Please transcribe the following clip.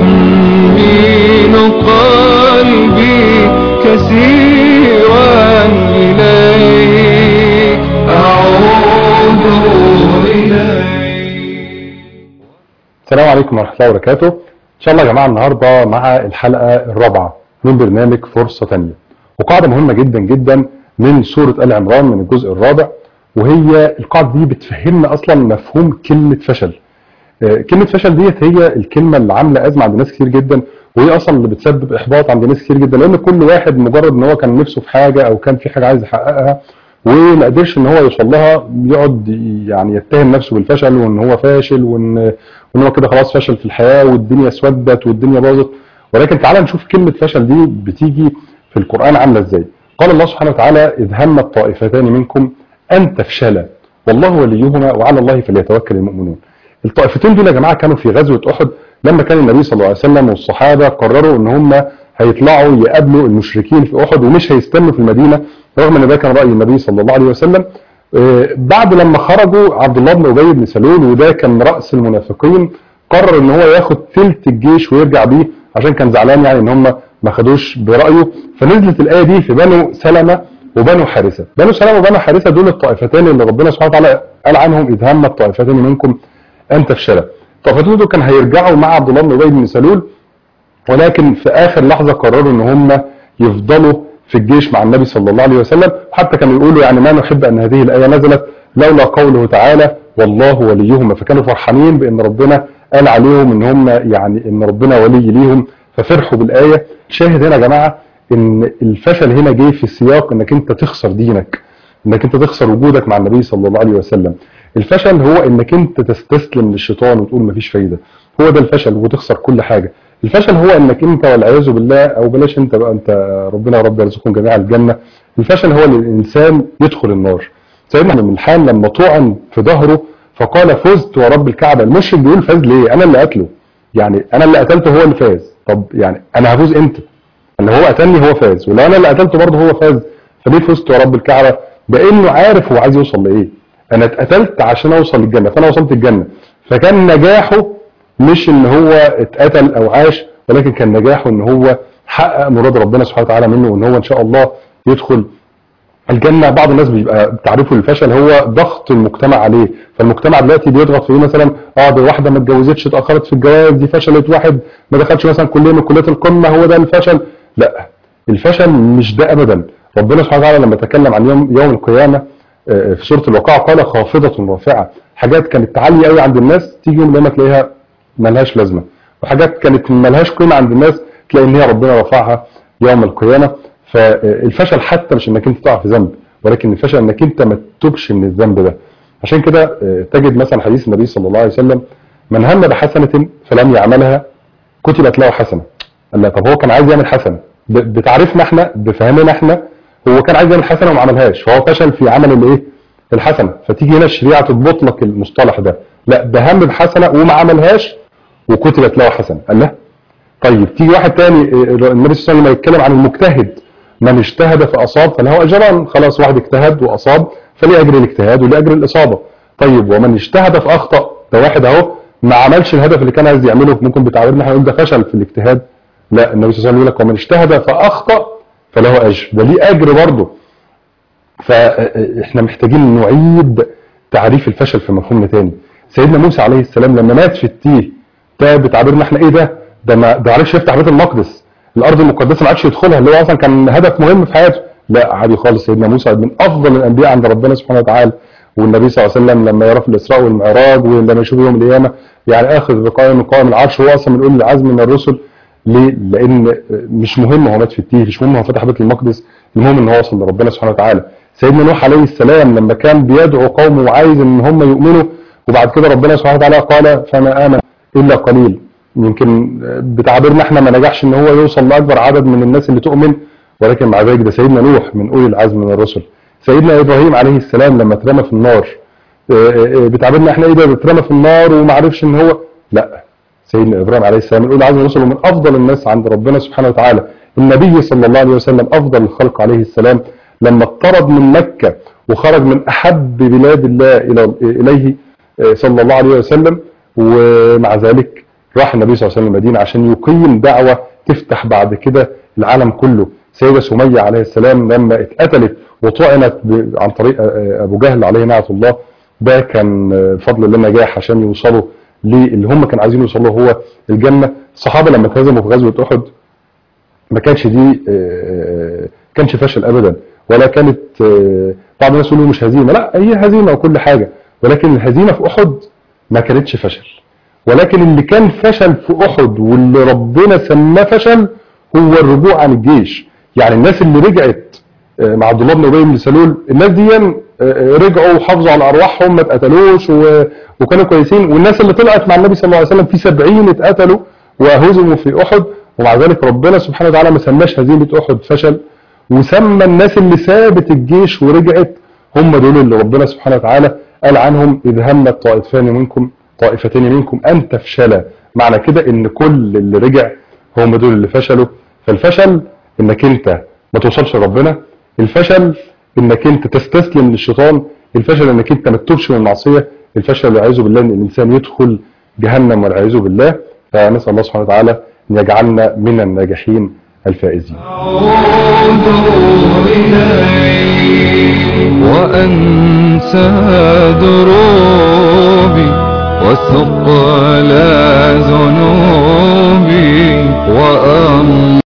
يطمئن قلبي كثيرا إليك أعود إليك السلام عليكم ورحمة الله وبركاته إن شاء الله يا جماعة النهاردة مع الحلقة الرابعة من برنامج فرصة تانية وقاعدة مهمة جدا جدا من سورة آل عمران من الجزء الرابع وهي القاعدة دي بتفهمنا أصلا مفهوم كلمة فشل آه، كلمة فشل ديت هي الكلمة اللي عاملة أزمة عند ناس كتير جدا وهي أصلا اللي بتسبب إحباط عند ناس كتير جدا لأن كل واحد مجرد إن هو كان نفسه في حاجة أو كان في حاجة عايز يحققها وما قدرش ان هو يوصل لها يقعد يعني يتهم نفسه بالفشل وان هو فاشل وان وان هو كده خلاص فشل في الحياه والدنيا اسودت والدنيا باظت ولكن تعالى نشوف كلمه فشل دي بتيجي في القران عامله ازاي قال الله سبحانه وتعالى اذ همت طائفتان منكم ان تفشلا والله وليهما وعلى الله فليتوكل المؤمنون الطائفتين دول يا جماعه كانوا في غزوه احد لما كان النبي صلى الله عليه وسلم والصحابه قرروا ان هم هيطلعوا يقابلوا المشركين في احد ومش هيستنوا في المدينه رغم ان ده كان راي النبي صلى الله عليه وسلم آه، بعد لما خرجوا عبد الله بن ابي بن سلول وده كان راس المنافقين قرر ان هو ياخد ثلث الجيش ويرجع بيه عشان كان زعلان يعني ان هم ما خدوش برايه فنزلت الايه دي في بنو سلمه وبنو حارثه بنو سلمه وبنو حارثه دول الطائفتين اللي ربنا سبحانه وتعالى قال عنهم اذ همت طائفتين منكم ان تفشلا الطائفتين دول كان هيرجعوا مع عبد الله بن ابي بن سلول ولكن في اخر لحظه قرروا ان هم يفضلوا في الجيش مع النبي صلى الله عليه وسلم حتى كانوا يقولوا يعني ما نحب ان هذه الايه نزلت لولا قوله تعالى والله وليهما فكانوا فرحانين بان ربنا قال عليهم ان هم يعني ان ربنا ولي ليهم ففرحوا بالايه شاهد هنا يا جماعه ان الفشل هنا جه في سياق انك انت تخسر دينك انك انت تخسر وجودك مع النبي صلى الله عليه وسلم الفشل هو انك انت تستسلم للشيطان وتقول مفيش فايده هو ده الفشل وتخسر كل حاجه الفشل هو انك انت والعياذ بالله او بلاش انت بقى انت ربنا يا رب يرزقكم جميعا الجنه الفشل هو ان الانسان يدخل النار سيدنا ابن الحان لما طعن في ظهره فقال فزت ورب الكعبه المشرك بيقول فاز ليه انا اللي قتله يعني انا اللي قتلته هو اللي فاز طب يعني انا هفوز امتى ان هو قتلني هو فاز ولو انا اللي قتلته برضه هو فاز فليه فزت ورب الكعبه بانه عارف هو عايز يوصل لايه انا اتقتلت عشان اوصل للجنه فانا وصلت الجنه فكان نجاحه مش ان هو اتقتل او عاش ولكن كان نجاحه ان هو حقق مراد ربنا سبحانه وتعالى منه وان هو ان شاء الله يدخل الجنه بعض الناس بيبقى تعريفه للفشل هو ضغط المجتمع عليه فالمجتمع دلوقتي بيضغط في ايه مثلا اه دي واحده ما اتجوزتش اتاخرت في الجواز دي فشلت واحد ما دخلش مثلا كليه من كليات القمه هو ده الفشل لا الفشل مش ده ابدا ربنا سبحانه وتعالى لما تكلم عن يوم يوم القيامه آه، في سوره الواقعه قال خافضه رافعه حاجات كانت عاليه قوي عند الناس تيجي يوم القيامه تلاقيها ملهاش لازمه وحاجات كانت ملهاش قيمه عند الناس تلاقي ان هي ربنا رفعها يوم القيامه فالفشل حتى مش انك انت تقع في ذنب ولكن الفشل انك انت ما تتوبش من الذنب ده عشان كده آه، تجد مثلا حديث النبي صلى الله عليه وسلم من هم بحسنه فلم يعملها كتبت له حسنه قال لا طب هو كان عايز يعمل حسنه ب- بتعريفنا احنا بفهمنا احنا هو كان عايز يعمل حسنه وما عملهاش فهو فشل في عمل الايه الحسنه فتيجي هنا الشريعه تضبط لك المصطلح ده لا ده هم بحسنه وما عملهاش وكتبت له حسنه قال لا طيب تيجي واحد تاني آه، النبي صلى الله عليه وسلم يتكلم عن المجتهد من اجتهد فاصاب فله اجران خلاص واحد اجتهد واصاب فليه اجر الاجتهاد وليه اجر الاصابه طيب ومن اجتهد فاخطا ده واحد اهو ما عملش الهدف اللي كان عايز يعمله ممكن بتعبيرنا احنا نقول ده فشل في الاجتهاد لا النبي صلى الله عليه وسلم يقول لك ومن اجتهد فاخطا فله اجر ده ليه اجر برضه فاحنا محتاجين نعيد تعريف الفشل في مفهومنا تاني سيدنا موسى عليه السلام لما مات في التيه ده بتعبيرنا احنا ايه ده ده ما ده عرفش يفتح بيت المقدس الارض المقدسه ما عادش يدخلها اللي هو اصلا كان هدف مهم في حياته لا عادي خالص سيدنا موسى من افضل الانبياء عند ربنا سبحانه وتعالى والنبي صلى الله عليه وسلم لما يرى في الاسراء والمعراج ولما يشوف يوم القيامه يعني اخذ بقائم من قائم العرش هو اصلا من اولي العزم من الرسل ليه؟ لان مش مهم هو مات في التيه مش مهم هو فتح بيت المقدس المهم ان هو وصل لربنا سبحانه وتعالى سيدنا نوح عليه السلام لما كان بيدعو قومه وعايز ان هم يؤمنوا وبعد كده ربنا سبحانه وتعالى قال فما امن الا قليل يمكن بتعبيرنا احنا ما نجحش ان هو يوصل لاكبر عدد من الناس اللي تؤمن ولكن مع ذلك ده سيدنا نوح من اولي العزم من الرسل سيدنا ابراهيم عليه السلام لما اترمى في النار بتعبيرنا احنا ايه ده اترمى في النار وما عرفش ان هو لا سيدنا ابراهيم عليه السلام من اولي العزم من الرسل ومن افضل الناس عند ربنا سبحانه وتعالى النبي صلى الله عليه وسلم افضل الخلق عليه السلام لما اطرد من مكه وخرج من احب بلاد الله الى اليه صلى الله عليه وسلم ومع ذلك راح النبي صلى الله عليه وسلم المدينة عشان يقيم دعوة تفتح بعد كده العالم كله سيدة سمية عليه السلام لما اتقتلت وطعنت ب- عن طريق آه، أبو جهل عليه نعمة الله ده كان آه، بفضل الله نجاح عشان يوصلوا للي هم كانوا عايزين يوصلوا هو الجنة الصحابة لما التزموا في غزوة أحد ما كانش دي آه، كانش فشل ابدا ولا كانت آه، بعض الناس يقولوا مش هزيمه لا هي هزيمه وكل حاجه ولكن الهزيمه في احد ما كانتش فشل ولكن اللي كان فشل في احد واللي ربنا سماه فشل هو الرجوع عن الجيش يعني الناس اللي رجعت آه، مع عبد الله بن ابي بن سلول الناس دي آه، آه، رجعوا وحافظوا على ارواحهم ما اتقتلوش و- وكانوا كويسين والناس اللي طلعت مع النبي صلى الله عليه وسلم في 70 اتقتلوا وهزموا في احد ومع ذلك ربنا سبحانه وتعالى ما سماش هزيمه احد فشل وسمى الناس اللي سابت الجيش ورجعت هم دول اللي ربنا سبحانه وتعالى قال عنهم اذ همت طائفتان منكم طائفتين منكم ان تفشلا معنى كده ان كل اللي رجع هم دول اللي فشلوا فالفشل انك انت ما توصلش لربنا الفشل انك انت تستسلم للشيطان الفشل انك انت ما تتوبش من المعصيه الفشل والعياذ بالله ان الانسان يدخل جهنم والعياذ بالله فنسال الله سبحانه وتعالى ان يجعلنا من الناجحين الفائزين أعود إليك وأنسى دروبي وثقل ذنوبي وأمضي